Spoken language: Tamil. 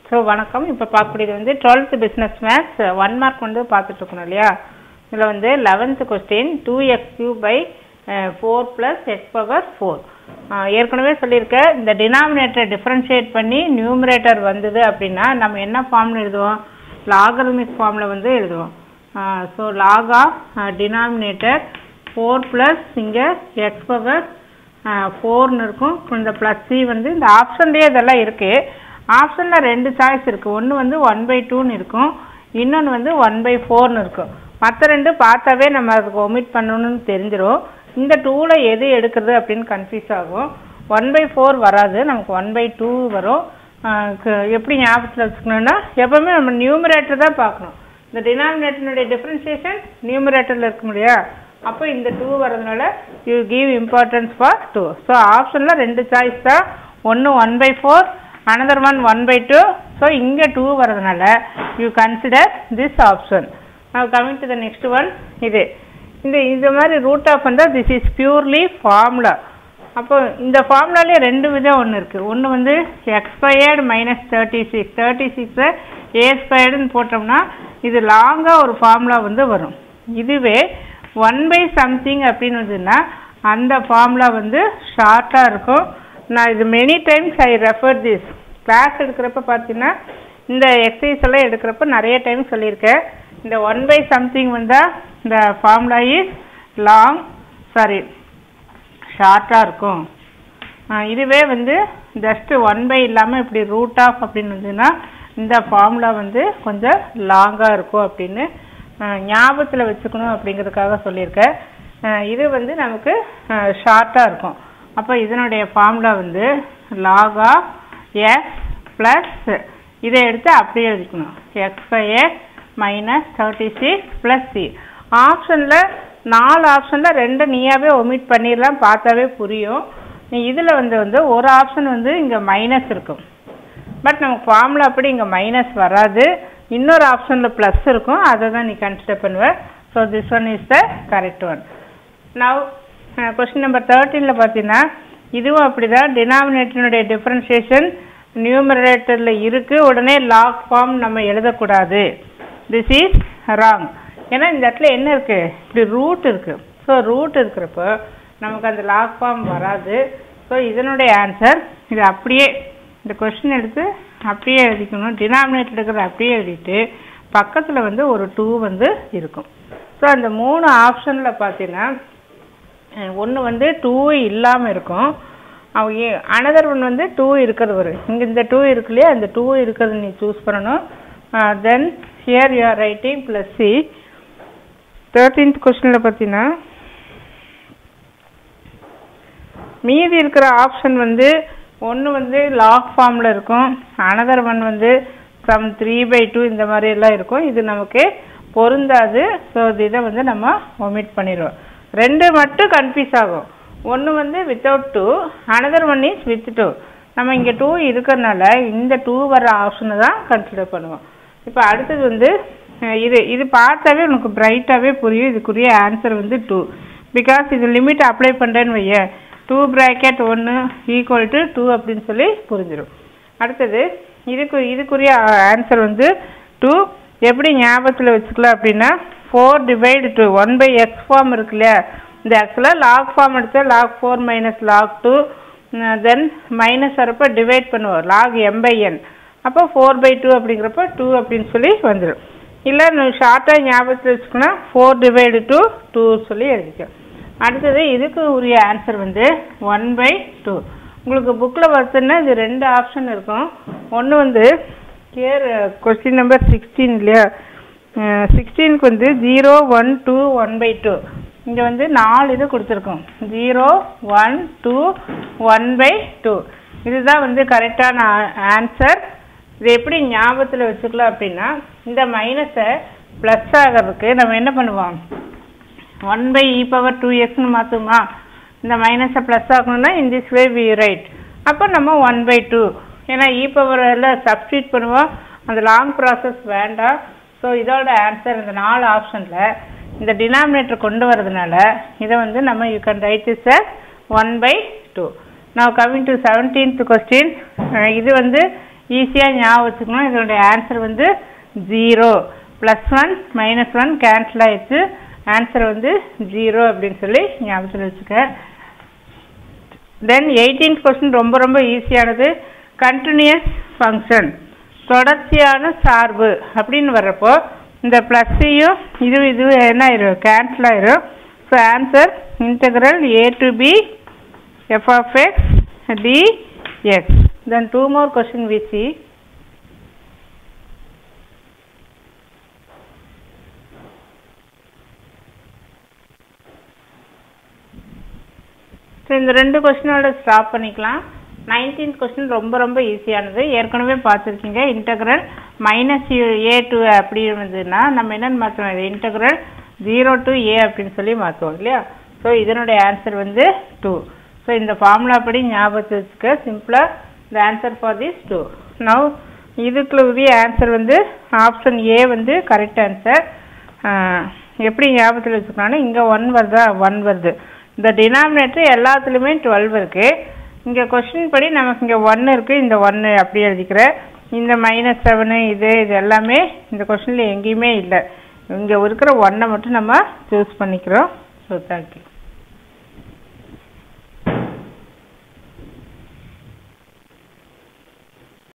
ஸோ வணக்கம் இப்போ பார்க்கக்கூடியது வந்து twelfth business maths one mark வந்து பார்த்துட்டு இருக்கணும் இல்லையா இதில் வந்து eleventh question two X cube by four plus X power four ஏற்கனவே சொல்லியிருக்கேன் இந்த டினாமினேட்டர் டிஃப்ரென்ஷியேட் பண்ணி நியூமரேட்டர் வந்தது அப்படின்னா நம்ம என்ன ஃபார்ம்னு எழுதுவோம் லாகரமிக் ஃபார்மில் வந்து எழுதுவோம் so log of denominator four plus இங்கே எக்ஸ் பவர் ஃபோர்னு இருக்கும் இந்த ப்ளஸ் சி வந்து இந்த ஆப்ஷன்லேயே இதெல்லாம் இருக்குது ஆப்ஷனில் ரெண்டு சாய்ஸ் இருக்குது ஒன்று வந்து ஒன் பை டூன்னு இருக்கும் இன்னொன்று வந்து ஒன் பை ஃபோர்னு இருக்கும் மற்ற ரெண்டு பார்த்தாவே நம்ம அதுக்கு ஒமிட் பண்ணணும்னு தெரிஞ்சிடும் இந்த டூவில் எது எடுக்கிறது அப்படின்னு கன்ஃபியூஸ் ஆகும் ஒன் பை ஃபோர் வராது நமக்கு ஒன் பை டூ வரும் ஆஹ் க- எப்படி ஞாபகத்தில் வச்சுக்கணும்னா எப்பவுமே நம்ம நியூமரேட்டர் தான் பார்க்கணும் இந்த டினாமினேட்டனுடைய டிஃப்ரென்சியேஷன் நியூமரேட்டரில் இருக்க முடியா அப்போ இந்த டூ வரதுனால you give importance for two so ஆப்ஷனில் ரெண்டு சாய்ஸ் தான் ஒன்று one by four another one one by two so இங்கே டூ வரதுனால யூ கன்சிடர் திஸ் ஆப்ஷன் நான் coming to the next one இது இந்த இந்த மாதிரி ரூட் ஆஃப் வந்தால் திஸ் இஸ் பியூர்லி ஃபார்முலா அப்போ இந்த ஃபார்முலாலே ரெண்டு விதம் ஒன்று இருக்குது ஒன்று வந்து x squared minus thirty six thirty சிக்ஸை ஏ ஸ்கொயர்டுன்னு போட்டோம்னா இது லாங்காக ஒரு ஃபார்முலா வந்து வரும் இதுவே ஒன் பை சம்திங் அப்படின்னு வந்ததுன்னா அந்த ஃபார்முலா வந்து ஷார்ட்டாக இருக்கும் நான் இது many times I refer this class எடுக்கிறப்ப பார்த்தீங்கன்னா இந்த எக்ஸசைஸ் எல்லாம் எடுக்கிறப்ப நிறைய டைம் சொல்லியிருக்கேன் இந்த ஒன் பை சம்திங் வந்தால் இந்த ஃபார்முலா இஸ் லாங் சாரி ஷார்ட்டாக இருக்கும் ஆ, இதுவே வந்து ஜஸ்ட்டு ஒன் பை இல்லாமல் இப்படி ரூட் ஆஃப் அப்படின்னு வந்ததுன்னா இந்த ஃபார்முலா வந்து கொஞ்சம் லாங்காக இருக்கும் அப்படின்னு ஞாபகத்தில் வச்சுக்கணும் அப்படிங்கிறதுக்காக சொல்லியிருக்கேன் ஆ, இது வந்து நமக்கு ஷார்ட்டாக இருக்கும் அப்போ இதனுடைய ஃபார்முலா வந்து லாக் ஆஃப் எக்ஸ் ப்ளஸ் இதை எடுத்து அப்படியே எழுதிக்கணும் X by X minus thirty six plus C ஆப்ஷனில் நாலு ஆப்ஷனில் ரெண்டு நீயாவே ஒமிட் பண்ணிடலாம் பார்த்தாவே புரியும் நீ இதில் வந்து வந்து ஒரு ஆப்ஷன் வந்து இங்கே மைனஸ் இருக்கும் பட் நமக்கு ஃபார்முலா அப்படி இங்கே மைனஸ் வராது இன்னொரு ஆப்ஷனில் ப்ளஸ் இருக்கும் அதை தான் நீ கன்சிடர் பண்ணுவ so this one is the correct one now question number தேர்ட்டீனில் பார்த்தீங்கன்னா இதுவும் அப்படி தான் டினாமினேட்டனுடைய டிஃப்ரென்ஷியேஷன் நியூமரேட்டரில் இருக்குது உடனே லாக் ஃபார்ம் நம்ம எழுதக்கூடாது திஸ் இஸ் ராங் ஏன்னா இந்த இடத்துல என்ன இருக்குது இப்படி ரூட் இருக்குது ஸோ ரூட் இருக்கிறப்போ நமக்கு அந்த லாக் ஃபார்ம் வராது ஸோ இதனுடைய ஆன்சர் இது அப்படியே இந்த கொஸ்டின் எடுத்து அப்படியே எழுதிக்கணும் டினாமினேட்டர் எடுக்கிறத அப்படியே எழுதிட்டு பக்கத்தில் வந்து ஒரு டூ வந்து இருக்கும் ஸோ அந்த மூணு ஆப்ஷனில் பார்த்தீங்கன்னா ஒன்று வந்து டூ இல்லாமல் இருக்கும் அவங்க அனதர் ஒன் வந்து டூ இருக்கிறது வரும் இங்கே இந்த டூ இருக்கு இல்லையா அந்த டூ இருக்கிறது நீ சூஸ் பண்ணணும் then here you are writing plus C thirteenth கொஸ்டினில் பார்த்தீங்கன்னா மீதி இருக்கிற ஆப்ஷன் வந்து ஒன்று வந்து லாக் ஃபார்மில் இருக்கும் அனதர் ஒன் வந்து சம் த்ரீ பை டூ இந்த மாதிரி எல்லாம் இருக்கும் இது நமக்கு பொருந்தாது ஸோ இதை வந்து நம்ம ஒமிட் பண்ணிடுவோம் ரெண்டு மட்டும் கன்ஃபியூஸ் ஆகும் ஒன்று வந்து without two another one is with two நம்ம இங்கே டூ இருக்கிறனால இந்த டூ வர ஆப்ஷனை தான் கன்சிடர் பண்ணுவோம் இப்போ அடுத்தது வந்து அஹ், இது இது பார்த்தாவே உனக்கு பிரைட்டாகவே புரியும் இதுக்குரிய ஆன்சர் வந்து டூ பிகாஸ் இது லிமிட் அப்ளை பண்ணுறேன்னு வைய டூ ப்ராக்கெட் ஒன்று ஈக்குவல் டு டூ அப்படின்னு சொல்லி புரிஞ்சிடும் அடுத்தது இதுக்கு இதுக்குரிய ஆன்சர் வந்து டூ எப்படி ஞாபகத்தில் வச்சுக்கலாம் அப்படின்னா four divide two one by X form இருக்கு இல்லையா இந்த ஆக்சுவலாக லாக் ஃபார்ம் எடுத்தா log four minus log two then minus வரப்போ டிவைட் பண்ணுவோம் லாக் எம் பை என் அப்போ ஃபோர் பை டூ அப்படிங்கிறப்ப டூ அப்படின்னு சொல்லி வந்துடும் இல்லை ஷார்ட்டாக ஞாபகத்தில் வச்சுக்கணும் ஃபோர் டிவைடு டூ டூ சொல்லி எழுதிக்க அடுத்தது இதுக்கு உரிய ஆன்சர் வந்து ஒன் பை டூ உங்களுக்கு புக்கில் பார்த்தோன்னா இது ரெண்டு ஆப்ஷன் இருக்கும் ஒன்று வந்து கேர் கொஸ்டின் நம்பர் சிக்ஸ்டீன் இல்லையா சிக்ஸ்டீனுக்கு வந்து zero one two one by two இங்கே வந்து நாலு இது கொடுத்துருக்கோம் zero one two one by two இதுதான் வந்து கரெக்டான ஆன்சர் இது எப்படி ஞாபகத்தில் வச்சுக்கலாம் அப்படின்னா இந்த மைனஸை ப்ளஸ் ஆகிறதுக்கு நம்ம என்ன பண்ணுவோம் one by E power two எக்ஸ்னு மாற்றுமா இந்த மைனஸை ப்ளஸ் ஆகணும்னா in this way we write அப்போ நம்ம ஒன் பை டூ ஏன்னா இ பவரில் சப்ஸ்டியூட் பண்ணுவோம் அந்த லாங் ப்ராசஸ் வேண்டாம் ஸோ இதோட ஆன்சர் இந்த நாலு ஆப்ஷனில் இந்த டினாமினேட்டர் கொண்டு வரதுனால இதை வந்து நம்ம you can write is one by two நான் கம்மிங் டு செவன்டீன்த் கொஸ்டின் இது வந்து ஈஸியாக ஞாபகம் வச்சுக்கணும் இதனுடைய ஆன்சர் வந்து zero plus one minus one cancel ஆயிடுச்சு ஆன்சர் வந்து ஜீரோ அப்படின்னு சொல்லி ஞாபகத்தில் வச்சுக்க தென் எயிட்டீன்த் கொஸ்டின் ரொம்ப ரொம்ப ஈஸியானது கண்டினியூஸ் ஃபங்க்ஷன் தொடர்ச்சியான சார்பு அப்படின்னு வர்றப்போ இந்த ப்ளஸ்ஸையும் இது இது என்ன ஆயிரும் கேன்சல் ஆயிரும் so answer integral A to B F of X D X then two more question we see so இந்த ரெண்டு கொஸ்டினோட ஸ்டாப் பண்ணிக்கலாம் நைன்டீன்த் கொஸ்டின் ரொம்ப ரொம்ப ஈஸியானது ஏற்கனவே பார்த்துருக்கீங்க இன்டெக்ரல் மைனஸ் ஏ டு அப்படி இருந்ததுன்னா நம்ம என்னென்னு மாற்றுவோம் இது இன்டெக்ரல் ஜீரோ டு ஏ அப்படின்னு சொல்லி மாற்றுவோம் இல்லையா ஸோ இதனுடைய ஆன்சர் வந்து டூ ஸோ இந்த ஃபார்முலா படி ஞாபகத்தை வச்சுக்க சிம்பிளாக இந்த answer for this two now இதுக்குள்ள உரிய ஆன்சர் வந்து ஆப்ஷன் ஏ வந்து கரெக்ட் ஆன்சர் எப்படி ஞாபகத்தில் வச்சுக்கலாம்னா இங்கே ஒன் வருதா ஒன் வருது இந்த டினாமினேட்டர் எல்லாத்துலேயுமே டுவெல் இருக்குது இங்கே கொஸ்டின் படி நமக்கு இங்கே ஒன்று இருக்குது இந்த ஒன்று அப்படி எழுதிக்கிறேன் இந்த மைனஸ் செவனு இது இது எல்லாமே இந்த கொஸ்டினில் எங்கேயுமே இல்லை இங்கே இருக்கிற ஒன்றை மட்டும் நம்ம சூஸ் பண்ணிக்கிறோம் ஸோ தேங்க்யூ